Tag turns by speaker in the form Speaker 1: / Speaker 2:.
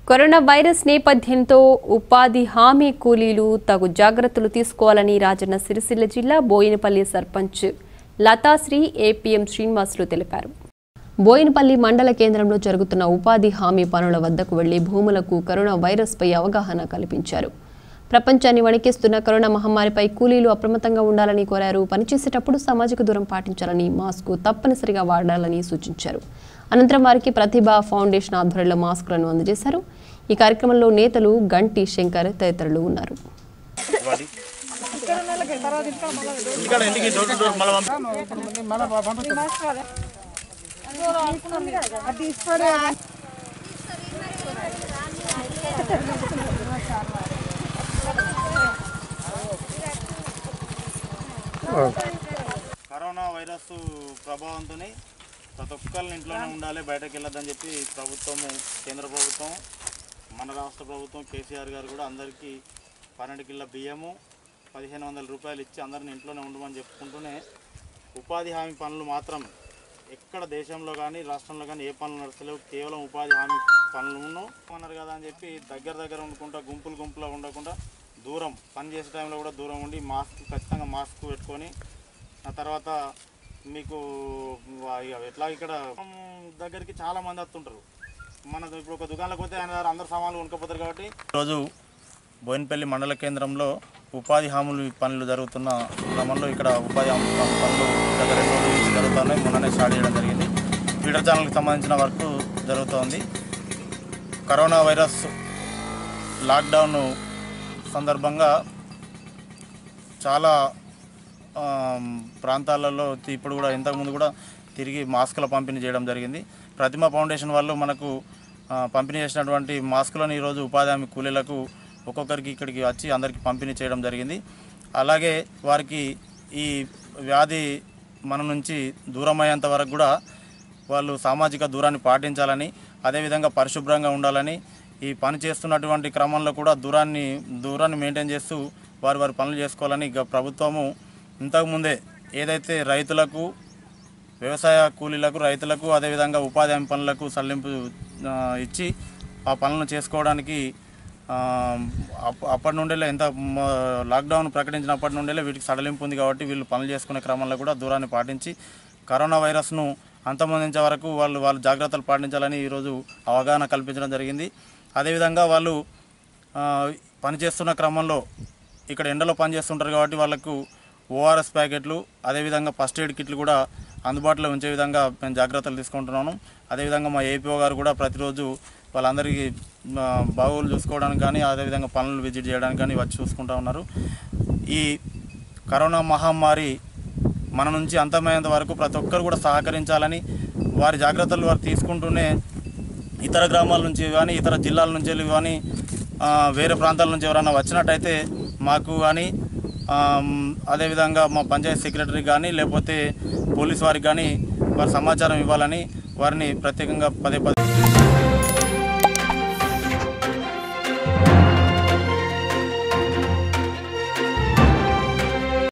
Speaker 1: corona virus నేపథ్యంతో ఉపాధి హామీ కూలీలు తగు జాగ్రత్తలు తీసుకోవాలని రాజన్న సిరిసిల్ల జిల్లా బోయినపల్లి సర్పంచ్ లతాశ్రీ ఏపీఎం శ్రీనివాసులు తెలిపారు బోయినపల్లి మండల కేంద్రంలో జరుగుతున్న ఉపాధి హామీ పనుల వద్దకు వెళ్లి భూములకు కరోనా వైరస్పై అవగాహన కల్పించారు ప్రపంచాన్ని వణికిస్తున్న కరోనా మహమ్మారిపై కూలీలు అప్రమత్తంగా ఉండాలని కోరారు పనిచేసేటప్పుడు సామాజిక దూరం పాటించాలని మాస్క్ తప్పనిసరిగా వాడాలని సూచించారు అనంతరం వారికి ప్రతిభ ఫౌండేషన్ ఆధ్వర్యంలో మాస్కులను అందజేశారు ఈ కార్యక్రమంలో నేతలు గంటి శంకర్ తదితరులు ఉన్నారు
Speaker 2: కరోనా వైరస్ ప్రభావంతో ప్రతి ఒక్కరిని ఇంట్లోనే ఉండాలి బయటకు వెళ్ళొద్దని చెప్పి ప్రభుత్వము కేంద్ర ప్రభుత్వం మన రాష్ట్ర ప్రభుత్వం కేసీఆర్ గారు కూడా అందరికీ పన్నెండు కిలో బియ్యము పదిహేను వందల రూపాయలు ఇచ్చి అందరిని ఇంట్లోనే ఉండమని చెప్పుకుంటూనే ఉపాధి హామీ పనులు మాత్రం ఎక్కడ దేశంలో కానీ రాష్ట్రంలో కానీ ఏ పనులు నడుస్తలేవు కేవలం ఉపాధి హామీ పనులను అన్నారు కదా అని చెప్పి దగ్గర దగ్గర ఉండకుండా గుంపులు గుంపులో ఉండకుండా దూరం పని చేసే టైంలో కూడా దూరం ఉండి మాస్క్ ఖచ్చితంగా మాస్క్ పెట్టుకొని ఆ తర్వాత మీకు వా- ఇక ఎట్లా ఇక్కడ దగ్గరికి చాలా మంది వస్తుంటారు మన ఇప్పుడు ఒక దుకాణంలోకి పోతే ఆయన దగ్గర అందరు సామాన్లు కొనుక్కపోతారు కాబట్టి ఈరోజు బోయినపల్లి మండల కేంద్రంలో ఉపాధి హామీలు పనులు జరుగుతున్న క్రమంలో ఇక్కడ ఉపాధి హామీ ప- పనులు గత రెండు రోజుల నుంచి జరుగుతున్నాయి మొన్ననే స్టార్ట్ చేయడం జరిగింది ట్విట్టర్ ఛానల్కి సంబంధించిన వర్క్ జరుగుతోంది కరోనా వైరస్ లాక్డౌన్ సందర్భంగా చాలా ఆమ్, ప్రాంతాలలో తి- ఇప్పుడు కూడా ఇంతకుముందు కూడా తిరిగి మాస్కుల పంపిణీ చేయడం జరిగింది ప్రతిమ ఫౌండేషన్ వాళ్ళు మనకు ఆ, పంపిణీ చేసినటువంటి మాస్కులను ఈరోజు ఉపాధి హామీ కూలీలకు ఒక్కొక్కరికి ఇక్కడికి వచ్చి అందరికీ పంపిణీ చేయడం జరిగింది అలాగే వారికి ఈ వ్యాధి మన నుంచి దూరం అయ్యేంత వరకు కూడా వాళ్ళు సామాజిక దూరాన్ని పాటించాలని అదేవిధంగా పరిశుభ్రంగా ఉండాలని ఈ పని చేస్తున్నటువంటి క్రమంలో కూడా దూరాన్ని దూరాన్ని మెయింటైన్ చేస్తూ వారి వారి పనులు చేసుకోవాలని ఇక ప్రభుత్వము ఇంతకుముందే ఏదైతే రైతులకు వ్యవసాయ కూలీలకు రైతులకు అదేవిధంగా ఉపాధి హామీ పనులకు సల్లింపు ఆ, ఇచ్చి ఆ పనులను చేసుకోవడానికి ఆ, అప్ప- అప్పటి నుండే ఎంత మ- లాక్డౌన్ ప్రకటించినప్పటి నుండే వీటికి సడలింపు ఉంది కాబట్టి వీళ్ళు పనులు చేసుకునే క్రమంలో కూడా దూరాన్ని పాటించి కరోనా వైరస్ను అంతమొందించే వరకు వాళ్ళు వాళ్ళు జాగ్రత్తలు పాటించాలని ఈరోజు అవగాహన కల్పించడం జరిగింది అదేవిధంగా వాళ్ళు ఆ, పనిచేస్తున్న క్రమంలో ఇక్కడ ఎండలో పనిచేస్తుంటారు కాబట్టి వాళ్ళకు ఓఆర్ఎస్ ప్యాకెట్లు అదేవిధంగా ఫస్ట్ ఎయిడ్ కిట్లు కూడా అందుబాటులో ఉంచే విధంగా మేము జాగ్రత్తలు తీసుకుంటున్నాను అదేవిధంగా మా ఏపీఓ గారు కూడా ప్రతిరోజు వాళ్ళందరికీ ఆ, బాగోగులు చూసుకోవడానికి కానీ అదేవిధంగా పనులు విజిట్ చేయడానికి కానీ వచ్చి చూసుకుంటూ ఉన్నారు ఈ కరోనా మహమ్మారి మన నుంచి అంతమయ్యేంత వరకు ప్రతి ఒక్కరు కూడా సహకరించాలని వారి జాగ్రత్తలు వారు తీసుకుంటూనే ఇతర గ్రామాల నుంచి కానీ ఇతర జిల్లాల నుంచి వెళ్ళి కానీ ఆ, వేరే ప్రాంతాల నుంచి ఎవరైనా వచ్చినట్టయితే మాకు కానీ అదేవిధంగా మా పంచాయత్ సెక్రటరీ కానీ లేకపోతే పోలీస్ వారికి కానీ వారి సమాచారం ఇవ్వాలని వారిని ప్రత్యేకంగా పదే పదే